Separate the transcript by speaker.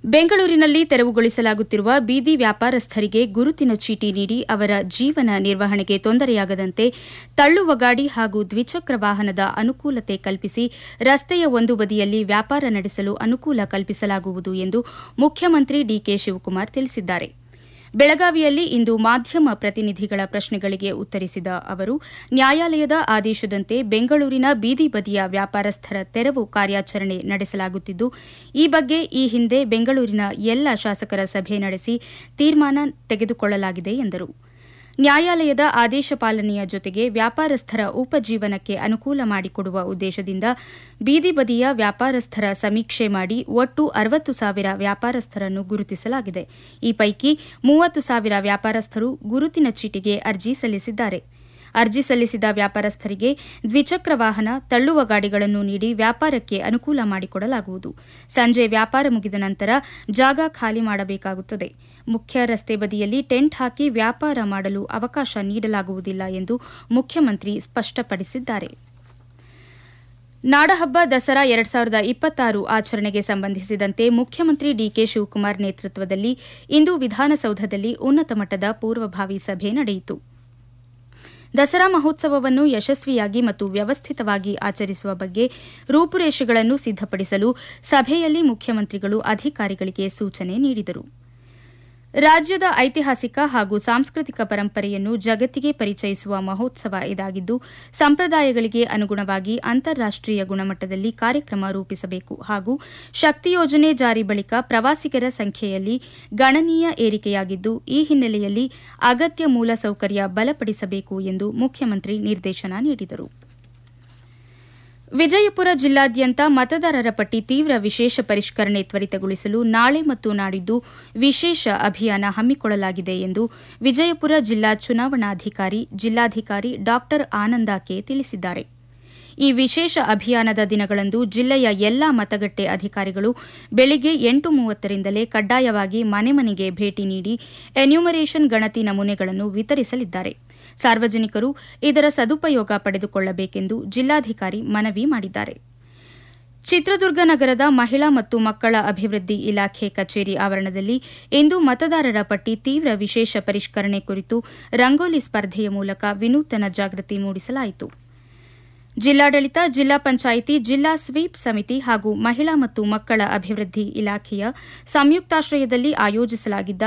Speaker 1: ಬೆಂಗಳೂರಿನಲ್ಲಿ ತೆರವುಗೊಳಿಸಲಾಗುತ್ತಿರುವ ಬೀದಿ ವ್ಯಾಪಾರಸ್ಥರಿಗೆ ಗುರುತಿನ ಚೀಟಿ ನೀಡಿ ಅವರ ಜೀವನ ನಿರ್ವಹಣೆಗೆ ತೊಂದರೆಯಾಗದಂತೆ ತಳ್ಳುವ ಗಾಡಿ ಹಾಗೂ ದ್ವಿಚಕ್ರ ವಾಹನದ ಅನುಕೂಲತೆ ಕಲ್ಪಿಸಿ ರಸ್ತೆಯ ಒಂದು ಬದಿಯಲ್ಲಿ ವ್ಯಾಪಾರ ನಡೆಸಲು ಅನುಕೂಲ ಕಲ್ಪಿಸಲಾಗುವುದು ಎಂದು ಮುಖ್ಯಮಂತ್ರಿ ಡಿಕೆ ಶಿವಕುಮಾರ್ ತಿಳಿಸಿದ್ದಾರೆ ಬೆಳಗಾವಿಯಲ್ಲಿ ಇಂದು ಮಾಧ್ಯಮ ಪ್ರತಿನಿಧಿಗಳ ಪ್ರಶ್ನೆಗಳಿಗೆ ಉತ್ತರಿಸಿದ ಅವರು ನ್ಯಾಯಾಲಯದ ಆದೇಶದಂತೆ ಬೆಂಗಳೂರಿನ ಬೀದಿ ಬದಿಯ ವ್ಯಾಪಾರಸ್ಥರ ತೆರವು ಕಾರ್ಯಾಚರಣೆ ನಡೆಸಲಾಗುತ್ತಿದ್ದು ಈ ಬಗ್ಗೆ ಈ ಹಿಂದೆ ಬೆಂಗಳೂರಿನ ಎಲ್ಲ ಶಾಸಕರ ಸಭೆ ನಡೆಸಿ ತೀರ್ಮಾನ ತೆಗೆದುಕೊಳ್ಳಲಾಗಿದೆ ಎಂದರು ನ್ಯಾಯಾಲಯದ ಆದೇಶ ಪಾಲನೆಯ ಜೊತೆಗೆ ವ್ಯಾಪಾರಸ್ಥರ ಉಪಜೀವನಕ್ಕೆ ಅನುಕೂಲ ಮಾಡಿಕೊಡುವ ಉದ್ದೇಶದಿಂದ ಬೀದಿ ಬದಿಯ ವ್ಯಾಪಾರಸ್ಥರ ಸಮೀಕ್ಷೆ ಮಾಡಿ ಒಟ್ಟು ಅರವತ್ತು ಸಾವಿರ ವ್ಯಾಪಾರಸ್ಥರನ್ನು ಗುರುತಿಸಲಾಗಿದೆ ಈ ಪೈಕಿ ಮೂವತ್ತು ಸಾವಿರ ವ್ಯಾಪಾರಸ್ಥರು ಗುರುತಿನ ಚೀಟಿಗೆ ಅರ್ಜಿ ಸಲ್ಲಿಸಿದ್ದಾರೆ ಅರ್ಜಿ ಸಲ್ಲಿಸಿದ ವ್ಯಾಪಾರಸ್ಥರಿಗೆ ದ್ವಿಚಕ್ರ ವಾಹನ ತಳ್ಳುವ ಗಾಡಿಗಳನ್ನು ನೀಡಿ ವ್ಯಾಪಾರಕ್ಕೆ ಅನುಕೂಲ ಮಾಡಿಕೊಡಲಾಗುವುದು ಸಂಜೆ ವ್ಯಾಪಾರ ಮುಗಿದ ನಂತರ ಜಾಗ ಖಾಲಿ ಮಾಡಬೇಕಾಗುತ್ತದೆ ಮುಖ್ಯ ರಸ್ತೆ ಬದಿಯಲ್ಲಿ ಟೆಂಟ್ ಹಾಕಿ ವ್ಯಾಪಾರ ಮಾಡಲು ಅವಕಾಶ ನೀಡಲಾಗುವುದಿಲ್ಲ ಎಂದು ಮುಖ್ಯಮಂತ್ರಿ ಸ್ಪಷ್ಟಪಡಿಸಿದ್ದಾರೆ ನಾಡಹಬ್ಬ ದಸರಾ ಎರಡ್ ಸಾವಿರದ ಇಪ್ಪತ್ತಾರು ಆಚರಣೆಗೆ ಸಂಬಂಧಿಸಿದಂತೆ ಮುಖ್ಯಮಂತ್ರಿ ಡಿಕೆ ಶಿವಕುಮಾರ್ ನೇತೃತ್ವದಲ್ಲಿ ಇಂದು ವಿಧಾನಸೌಧದಲ್ಲಿ ಉನ್ನತ ಮಟ್ಟದ ಪೂರ್ವಭಾವಿ ಸಭೆ ನಡೆಯಿತು ದಸರಾ ಮಹೋತ್ಸವವನ್ನು ಯಶಸ್ವಿಯಾಗಿ ಮತ್ತು ವ್ಯವಸ್ಥಿತವಾಗಿ ಆಚರಿಸುವ ಬಗ್ಗೆ ರೂಪುರೇಷೆಗಳನ್ನು ಸಿದ್ದಪಡಿಸಲು ಸಭೆಯಲ್ಲಿ ಮುಖ್ಯಮಂತ್ರಿಗಳು ಅಧಿಕಾರಿಗಳಿಗೆ ಸೂಚನೆ ನೀಡಿದರು ರಾಜ್ಯದ ಐತಿಹಾಸಿಕ ಹಾಗೂ ಸಾಂಸ್ಕೃತಿಕ ಪರಂಪರೆಯನ್ನು ಜಗತ್ತಿಗೆ ಪರಿಚಯಿಸುವ ಮಹೋತ್ಸವ ಇದಾಗಿದ್ದು ಸಂಪ್ರದಾಯಗಳಿಗೆ ಅನುಗುಣವಾಗಿ ಅಂತಾರಾಷ್ಟೀಯ ಗುಣಮಟ್ಟದಲ್ಲಿ ಕಾರ್ಯಕ್ರಮ ರೂಪಿಸಬೇಕು ಹಾಗೂ ಶಕ್ತಿ ಯೋಜನೆ ಜಾರಿ ಬಳಿಕ ಪ್ರವಾಸಿಗರ ಸಂಖ್ಯೆಯಲ್ಲಿ ಗಣನೀಯ ಏರಿಕೆಯಾಗಿದ್ದು ಈ ಹಿನ್ನೆಲೆಯಲ್ಲಿ ಅಗತ್ಯ ಮೂಲಸೌಕರ್ಯ ಬಲಪಡಿಸಬೇಕು ಎಂದು ಮುಖ್ಯಮಂತ್ರಿ ನಿರ್ದೇಶನ ನೀಡಿದರು ವಿಜಯಪುರ ಜಿಲ್ಲಾದ್ಯಂತ ಮತದಾರರ ಪಟ್ಟಿ ತೀವ್ರ ವಿಶೇಷ ಪರಿಷ್ಕರಣೆ ತ್ವರಿತಗೊಳಿಸಲು ನಾಳೆ ಮತ್ತು ನಾಡಿದ್ದು ವಿಶೇಷ ಅಭಿಯಾನ ಹಮ್ಮಿಕೊಳ್ಳಲಾಗಿದೆ ಎಂದು ವಿಜಯಪುರ ಜಿಲ್ಲಾ ಚುನಾವಣಾಧಿಕಾರಿ ಜಿಲ್ಲಾಧಿಕಾರಿ ಡಾ ಆನಂದ ಕೆ ತಿಳಿಸಿದ್ದಾರೆ ಈ ವಿಶೇಷ ಅಭಿಯಾನದ ದಿನಗಳಂದು ಜಿಲ್ಲೆಯ ಎಲ್ಲಾ ಮತಗಟ್ಟೆ ಅಧಿಕಾರಿಗಳು ಬೆಳಿಗ್ಗೆ ಎಂಟು ಮೂವತ್ತರಿಂದಲೇ ಕಡ್ಡಾಯವಾಗಿ ಮನೆ ಮನೆಗೆ ಭೇಟಿ ನೀಡಿ ಎನ್ಯುಮರೇಷನ್ ಗಣತಿ ನಮೂನೆಗಳನ್ನು ವಿತರಿಸಲಿದ್ದಾರೆ ಸಾರ್ವಜನಿಕರು ಇದರ ಸದುಪಯೋಗ ಪಡೆದುಕೊಳ್ಳಬೇಕೆಂದು ಜಿಲ್ಲಾಧಿಕಾರಿ ಮನವಿ ಮಾಡಿದ್ದಾರೆ ಚಿತ್ರದುರ್ಗ ನಗರದ ಮಹಿಳಾ ಮತ್ತು ಮಕ್ಕಳ ಅಭಿವೃದ್ಧಿ ಇಲಾಖೆ ಕಚೇರಿ ಆವರಣದಲ್ಲಿ ಇಂದು ಮತದಾರರ ಪಟ್ಟಿ ತೀವ್ರ ವಿಶೇಷ ಪರಿಷ್ಕರಣೆ ಕುರಿತು ರಂಗೋಲಿ ಸ್ಪರ್ಧೆಯ ಮೂಲಕ ವಿನೂತನ ಜಾಗೃತಿ ಮೂಡಿಸಲಾಯಿತು ಜಿಲ್ಲಾಡಳಿತ ಜಿಲ್ಲಾ ಪಂಚಾಯಿತಿ ಜಿಲ್ಲಾ ಸ್ವೀಪ್ ಸಮಿತಿ ಹಾಗೂ ಮಹಿಳಾ ಮತ್ತು ಮಕ್ಕಳ ಅಭಿವೃದ್ಧಿ ಇಲಾಖೆಯ ಸಂಯುಕ್ತಾಶ್ರಯದಲ್ಲಿ ಆಯೋಜಿಸಲಾಗಿದ್ದ